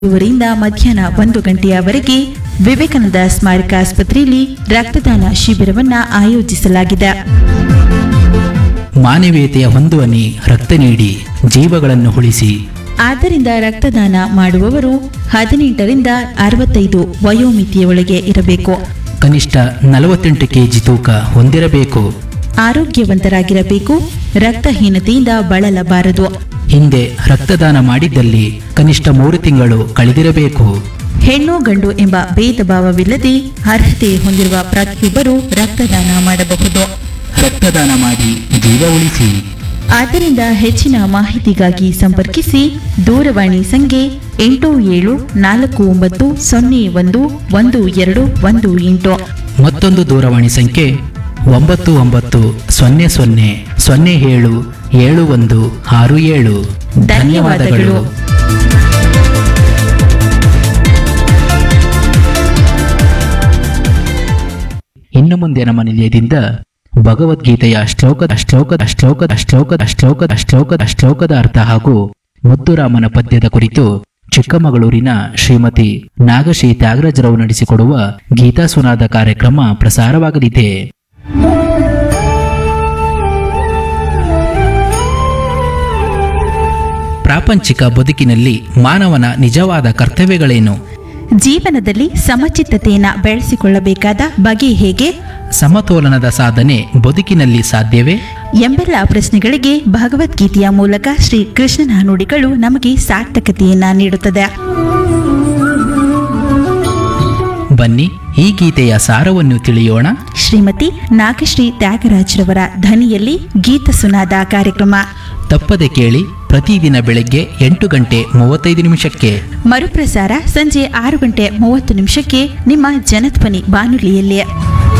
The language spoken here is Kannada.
ರಿಂದ ಮಧ್ಯಾಹ್ನ ಒಂದು ಗಂಟೆಯವರೆಗೆ ವಿವೇಕಾನಂದ ಸ್ಮಾರಕ ಆಸ್ಪತ್ರೆಯಲ್ಲಿ ರಕ್ತದಾನ ಶಿಬಿರವನ್ನ ಆಯೋಜಿಸಲಾಗಿದೆ ಮಾನವೀಯತೆಯ ಹೊಂದುವನಿ ರಕ್ತ ನೀಡಿ ಜೀವಗಳನ್ನು ಉಳಿಸಿ ಆದ್ದರಿಂದ ರಕ್ತದಾನ ಮಾಡುವವರು ಹದಿನೆಂಟರಿಂದ ಅರವತ್ತೈದು ವಯೋಮಿತಿಯೊಳಗೆ ಇರಬೇಕು ಕನಿಷ್ಠ ನಲವತ್ತೆಂಟು ಕೆಜಿ ತೂಕ ಹೊಂದಿರಬೇಕು ಆರೋಗ್ಯವಂತರಾಗಿರಬೇಕು ರಕ್ತಹೀನತೆಯಿಂದ ಬಳಲಬಾರದು ಹಿಂದೆ ರಕ್ತದಾನ ಮಾಡಿದ್ದಲ್ಲಿ ಕನಿಷ್ಠ ಮೂರು ತಿಂಗಳು ಕಳೆದಿರಬೇಕು ಹೆಣ್ಣು ಗಂಡು ಎಂಬ ಭೇದ ಭಾವವಿಲ್ಲದೆ ಅರ್ಹತೆ ಹೊಂದಿರುವ ಪ್ರತಿಯೊಬ್ಬರು ರಕ್ತದಾನ ಮಾಡಬಹುದು ರಕ್ತದಾನ ಮಾಡಿ ಜೀವ ಉಳಿಸಿ ಆದ್ದರಿಂದ ಹೆಚ್ಚಿನ ಮಾಹಿತಿಗಾಗಿ ಸಂಪರ್ಕಿಸಿ ದೂರವಾಣಿ ಸಂಖ್ಯೆ ಎಂಟು ಏಳು ನಾಲ್ಕು ಒಂಬತ್ತು ಸೊನ್ನೆ ಒಂದು ಒಂದು ಎರಡು ಒಂದು ಎಂಟು ಮತ್ತೊಂದು ದೂರವಾಣಿ ಸಂಖ್ಯೆ ಒಂಬತ್ತು ಒಂಬತ್ತು ಸೊನ್ನೆ ಸೊನ್ನೆ ಸೊನ್ನೆ ಏಳು ಏಳು ಒಂದು ಆರು ಏಳು ಧನ್ಯವಾದಗಳು. ಇನ್ನು ಮುಂದೆ ನಮ್ಮ ನಿಲಯದಿಂದ ಭಗವದ್ಗೀತೆಯ ಶ್ಲೋಕದ ಶ್ಲೋಕದ ಶ್ಲೋಕದ ಶ್ಲೋಕದ ಶ್ಲೋಕದ ಶ್ಲೋಕದ ಶ್ಲೋಕದ ಅರ್ಥ ಹಾಗೂ ಮುದ್ದುರಾಮನ ಪದ್ಯದ ಕುರಿತು ಚಿಕ್ಕಮಗಳೂರಿನ ಶ್ರೀಮತಿ ನಾಗಶ್ರೀ ತ್ಯಾಗರಾಜರವರು ನಡೆಸಿಕೊಡುವ ಗೀತಾ ಸುನಾದ ಕಾರ್ಯಕ್ರಮ ಪ್ರಸಾರವಾಗಲಿದೆ ಪ್ರಾಪಂಚಿಕ ಬದುಕಿನಲ್ಲಿ ಮಾನವನ ನಿಜವಾದ ಕರ್ತವ್ಯಗಳೇನು ಜೀವನದಲ್ಲಿ ಸಮಚಿತ್ತತೆಯನ್ನ ಬೆಳೆಸಿಕೊಳ್ಳಬೇಕಾದ ಬಗೆ ಹೇಗೆ ಸಮತೋಲನದ ಸಾಧನೆ ಬದುಕಿನಲ್ಲಿ ಸಾಧ್ಯವೇ ಎಂಬೆಲ್ಲ ಪ್ರಶ್ನೆಗಳಿಗೆ ಭಗವದ್ಗೀತೆಯ ಮೂಲಕ ಶ್ರೀ ಕೃಷ್ಣನ ನುಡಿಗಳು ನಮಗೆ ಸಾರ್ಥಕತೆಯನ್ನ ನೀಡುತ್ತದೆ ಬನ್ನಿ ಈ ಗೀತೆಯ ಸಾರವನ್ನು ತಿಳಿಯೋಣ ಶ್ರೀಮತಿ ನಾಗಶ್ರೀ ತ್ಯಾಗರಾಜ್ರವರ ಧ್ವನಿಯಲ್ಲಿ ಗೀತ ಸುನಾದ ಕಾರ್ಯಕ್ರಮ ತಪ್ಪದೆ ಕೇಳಿ ಪ್ರತಿದಿನ ಬೆಳಗ್ಗೆ ಎಂಟು ಗಂಟೆ ಮೂವತ್ತೈದು ನಿಮಿಷಕ್ಕೆ ಮರುಪ್ರಸಾರ ಸಂಜೆ ಆರು ಗಂಟೆ ಮೂವತ್ತು ನಿಮಿಷಕ್ಕೆ ನಿಮ್ಮ ಜನಧ್ವನಿ ಬಾನುಲಿಯಲ್ಲಿ